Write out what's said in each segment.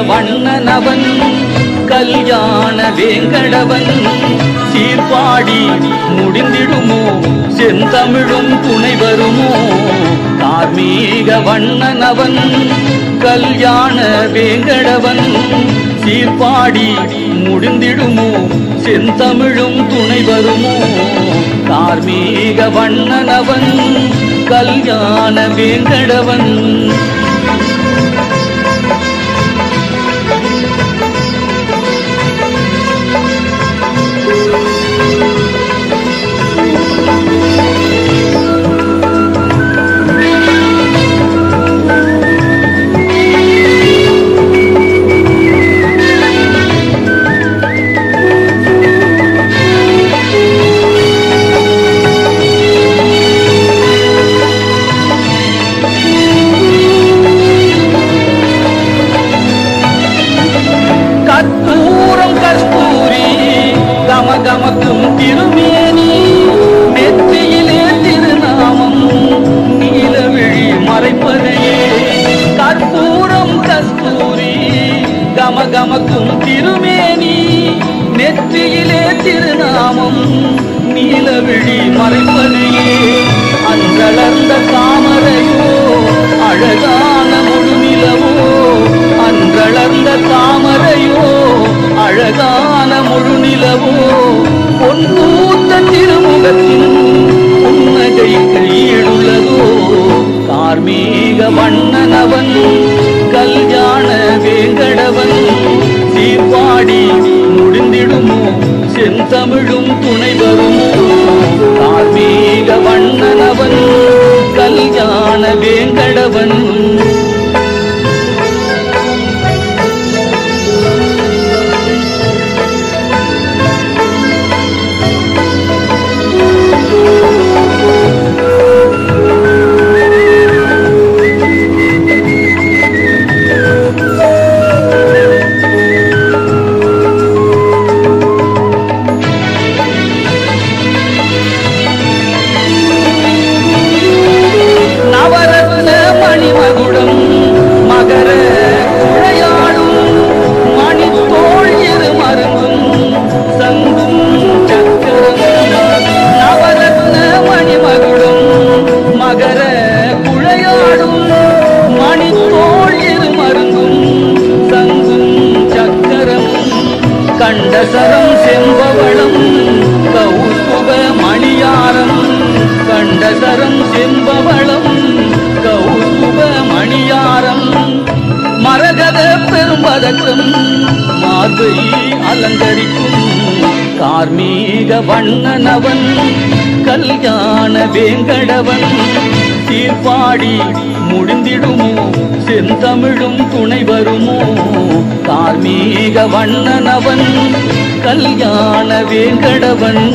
வண்ணனவன் கல்யாண வேங்கடவன் சீர்பாடி முடிந்திடுமோ செந்தமிழும் துணை வருமோ கார்மீக வண்ணனவன் கல்யாண வேங்கடவன் சீர்பாடி முடிந்திடுமோ செந்தமிழும் துணை வருமோ கார்மீக வண்ணனவன் கல்யாண வேங்கடவன் கற்பூரம் கஸ்தூரி கமகமக்கும் திருமேனி நெற்றியிலே திருநாமம் நீலவிழி மறைப்பதையே கற்பூரம் கஸ்தூரி கமகமக்கும் திருமேனி நெற்றியிலே திருநாமம் நீலவிழி மறைப்பதையே அன்றளர்ந்த தாமரையோ அழகான முழுநிலவோ அன்றளர்ந்த தாமரையோ அழகான முழுநிலவோ பொன் பூத்த திருமுகத்தின் புன்னகை கையிலுள்ளதோ கார்மீக வண்ணனவன் கல்யாண வேங்கடவன் சீர்பாடி முடிந்திடுமோ செந்தமிழும் துணை வருமோ கார்மீக வண்ணனவன் கல்யாண வேங்கடவன் நவரத்ன மணிமகுடம் மகர குழையாடும் மணித்தோள் இரு மருங்கும் சங்கும் சக்கரம் நவரத்ன மணிமகுடம் மகர குழையாடும் மணித்தோள் இரு மருங்கும் சங்கும் சக்கரம் கண்டசரம் செம்பவளம் கௌஸ்துப மணியாரம் கண்டசரம் செம்பவளம் கௌஸ்துப மணியாரம் மரகத பெரும்பதக்கம் மார்பை அலங்கரிக்கும் கார்மீக வண்ணனவன் கல்யாண வேங்கடவன் சீர்பாடி முடிந்திடுமோ செந்தமிழும் துணை வருமோ கார்மீக வண்ணனவன் கல்யாண வேங்கடவன்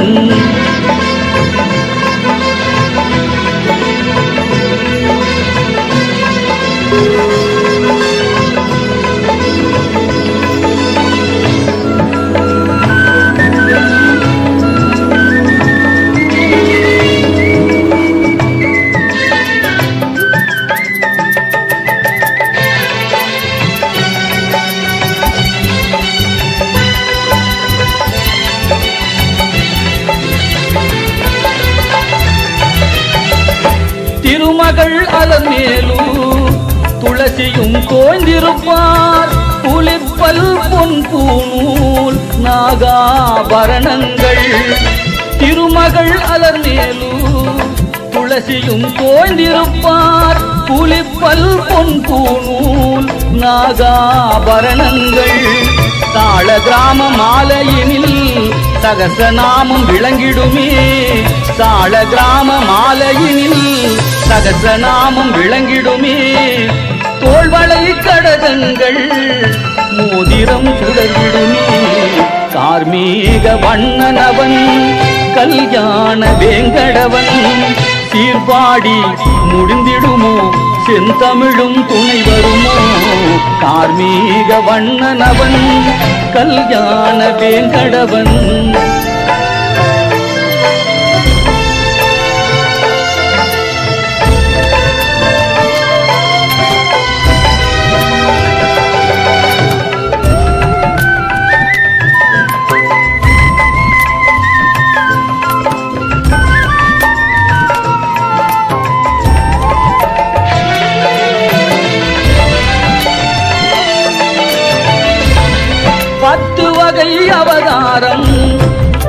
திருமகள் அலமேலூர் துளசியும் தோய்ந்திருப்பார் புலிப்பல் பொன் பூநூல் நாகாபரணங்கள் திருமகள் அலர்மேலூர் துளசியும் தோய்ந்திருப்பார் புலிப்பல் பொன் பூநூல் நாகாபரணங்கள் தாள கிராம மாலையினில் சகசநாமம் விளங்கிடுமே தாள கிராம மாலையினில் சகசநாமம் விளங்கிடுமே தோள்வளை கடகங்கள் மோதிரம் சுடர்விடுமே கார்மீக வண்ணனவன் கல்யாண வேங்கடவன் சீர்பாடி முடிந்திடுமோ செந்தமிழும் துணை வருமோ கார்மீக வண்ணனவன் கல்யாண வேங்கடவன்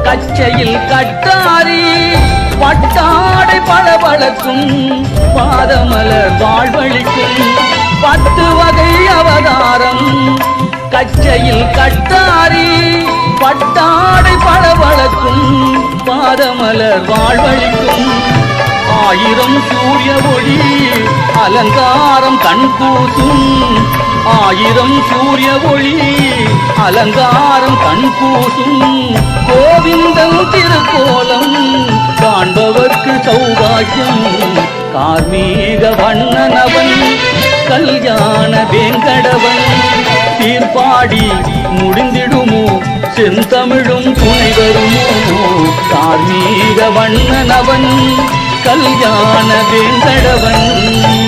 கச்சையில் கட்டாரி பட்டாடை பளபளக்கும் பாதமலர் வாழ்வழிக்கும் பத்து வகை அவதாரம் கச்சையில் கட்டாரி பட்டாடை பளபளக்கும் பாதமலர் வாழ்வழிக்கும் ஆயிரம் சூரிய ஒளி அலங்காரம் கண் கூசும் ஆயிரம் சூரிய ஒளி அலங்காரம் கண் கூசும் கோவிந்தம் திருக்கோலம் காண்பவர்க்கு சௌபாக்கியம் கார்மீக வண்ணனவன் கல்யாண வேங்கடவன் சீர்பாடி முடிந்திடுமோ செந்தமிழும் துணை வருமோ கார்மீக வண்ணனவன் கல்யாண வேங்கடவன்